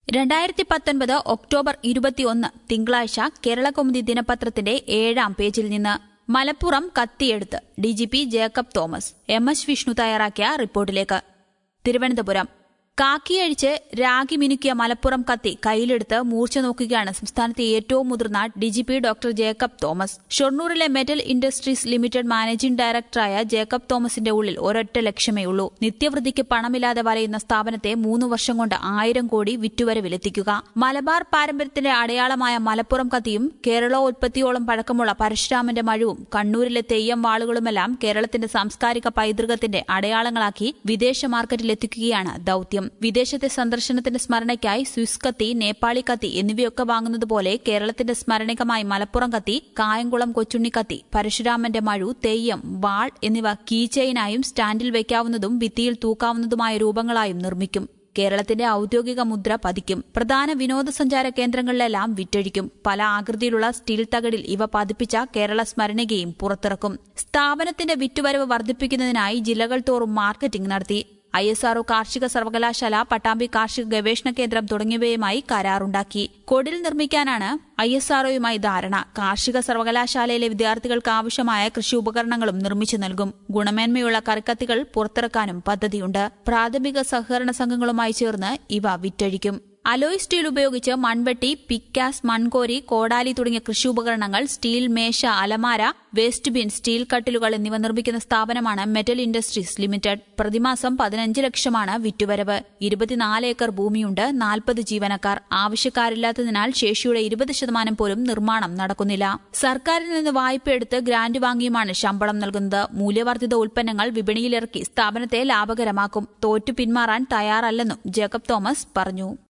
രണ്ടായിരത്തി പത്തൊൻപത് ഒക്ടോബർ ഇരുപത്തിയൊന്ന് തിങ്കളാഴ്ച കേരളകൗമുദി ദിനപത്രത്തിന്റെ ഏഴാം പേജിൽ നിന്ന് മലപ്പുറം കത്തിയെടുത്ത് DGP Jacob Thomas M S Vishnu തയ്യാറാക്കിയ റിപ്പോർട്ടിലേക്ക് തിരുവനന്തപുരം കാക്കിയഴിച്ച് രാഗി മിനുക്കിയ മലപ്പുറം കത്തി കയ്യിലെടുത്ത് മൂർച്ച നോക്കുകയാണ് സംസ്ഥാനത്തെ ഏറ്റവും മുതിർന്ന ഡിജിപി ഡോക്ടർ ജേക്കബ് തോമസ് ഷൊർണൂരിലെ മെറ്റൽ ഇൻഡസ്ട്രീസ് ലിമിറ്റഡ് മാനേജിംഗ് ഡയറക്ടറായ ജേക്കബ് തോമസിന്റെ ഉള്ളിൽ ഒരൊറ്റ ലക്ഷ്യമേ ഉള്ളൂ നിത്യവൃത്തിക്ക് പണമില്ലാതെ വലയുന്ന സ്ഥാപനത്തെ മൂന്ന് വർഷം കൊണ്ട് ആയിരം കോടി വിറ്റുവരവിലെത്തിക്കുക മലബാർ പാരമ്പര്യത്തിന്റെ അടയാളമായ മലപ്പുറം കത്തിയും കേരളോത്പത്തിയോളം പഴക്കമുള്ള പരശുരാമന്റെ മഴവും കണ്ണൂരിലെ തെയ്യം വാളുകളുമെല്ലാം കേരളത്തിന്റെ സാംസ്കാരിക പൈതൃകത്തിന്റെ അടയാളങ്ങളാക്കി വിദേശ മാർക്കറ്റിലെത്തിക്കുകയാണ് ദൌത്യം വിദേശത്തെ സന്ദർശനത്തിന്റെ സ്മരണയ്ക്കായി സ്വിസ് കത്തി നേപ്പാളി കത്തി എന്നിവയൊക്കെ വാങ്ങുന്നതുപോലെ കേരളത്തിന്റെ സ്മരണികമായി മലപ്പുറം കത്തി കായംകുളം കൊച്ചുണ്ണി കത്തി പരശുരാമന്റെ മഴു തെയ്യം വാൾ എന്നിവ കീചെയിനായും സ്റ്റാൻഡിൽ വയ്ക്കാവുന്നതും ഭിത്തിയിൽ തൂക്കാവുന്നതുമായ രൂപങ്ങളായും നിർമ്മിക്കും കേരളത്തിന്റെ ഔദ്യോഗിക മുദ്ര പതിക്കും പ്രധാന വിനോദസഞ്ചാര കേന്ദ്രങ്ങളിലെല്ലാം വിറ്റഴിക്കും പല ആകൃതിയിലുള്ള സ്റ്റീൽ തകടിൽ ഇവ പതിപ്പിച്ച കേരള സ്മരണികയും പുറത്തിറക്കും സ്ഥാപനത്തിന്റെ വിറ്റുവരവ് വർദ്ധിപ്പിക്കുന്നതിനായി ജില്ലകൾ തോറും മാർക്കറ്റിംഗ് നടത്തി ഐ എസ് ആർഒ കാർഷിക സർവകലാശാല പട്ടാമ്പി കാർഷിക ഗവേഷണ കേന്ദ്രം തുടങ്ങിയവയുമായി കരാറുണ്ടാക്കി കൊടിൽ നിർമ്മിക്കാനാണ് ഐ എസ് ആർഒയുമായി ധാരണ കാർഷിക സർവകലാശാലയിലെ വിദ്യാർത്ഥികൾക്ക് ആവശ്യമായ കൃഷി ഉപകരണങ്ങളും നിർമ്മിച്ചു നൽകും ഗുണമേന്മയുള്ള കറിക്കത്തികൾ പുറത്തിറക്കാനും പദ്ധതിയുണ്ട് പ്രാഥമിക സഹകരണ സംഘങ്ങളുമായി ചേർന്ന് ഇവ വിറ്റഴിക്കും അലോയ് സ്റ്റീൽ ഉപയോഗിച്ച് മൺവെട്ടി പിക്കാസ് മൺകോരി കോടാലി തുടങ്ങിയ കൃഷി ഉപകരണങ്ങൾ സ്റ്റീൽ മേശ അലമാര വേസ്റ്റ് ബിൻ സ്റ്റീൽ കട്ടിലുകൾ എന്നിവ നിർമ്മിക്കുന്ന സ്ഥാപനമാണ് മെറ്റൽ ഇൻഡസ്ട്രീസ് ലിമിറ്റഡ് പ്രതിമാസം പതിനഞ്ച് ലക്ഷമാണ് വിറ്റുവരവ് ഇരുപത്തിനാല് ഏക്കർ ഭൂമിയുണ്ട് നാൽപ്പത് ജീവനക്കാർ ആവശ്യക്കാരില്ലാത്തതിനാൽ ശേഷിയുടെ ഇരുപത് ശതമാനം പോലും നിർമ്മാണം നടക്കുന്നില്ല സർക്കാരിൽ നിന്ന് വായ്പ എടുത്ത് ഗ്രാന്റ് വാങ്ങിയുമാണ് ശമ്പളം നൽകുന്നത് മൂല്യവർദ്ധിത ഉൽപ്പന്നങ്ങൾ വിപണിയിലിറക്കി സ്ഥാപനത്തെ ലാഭകരമാക്കും തോറ്റു പിന്മാറാൻ തയ്യാറല്ലെന്നും ജേക്കബ് തോമസ് പറഞ്ഞു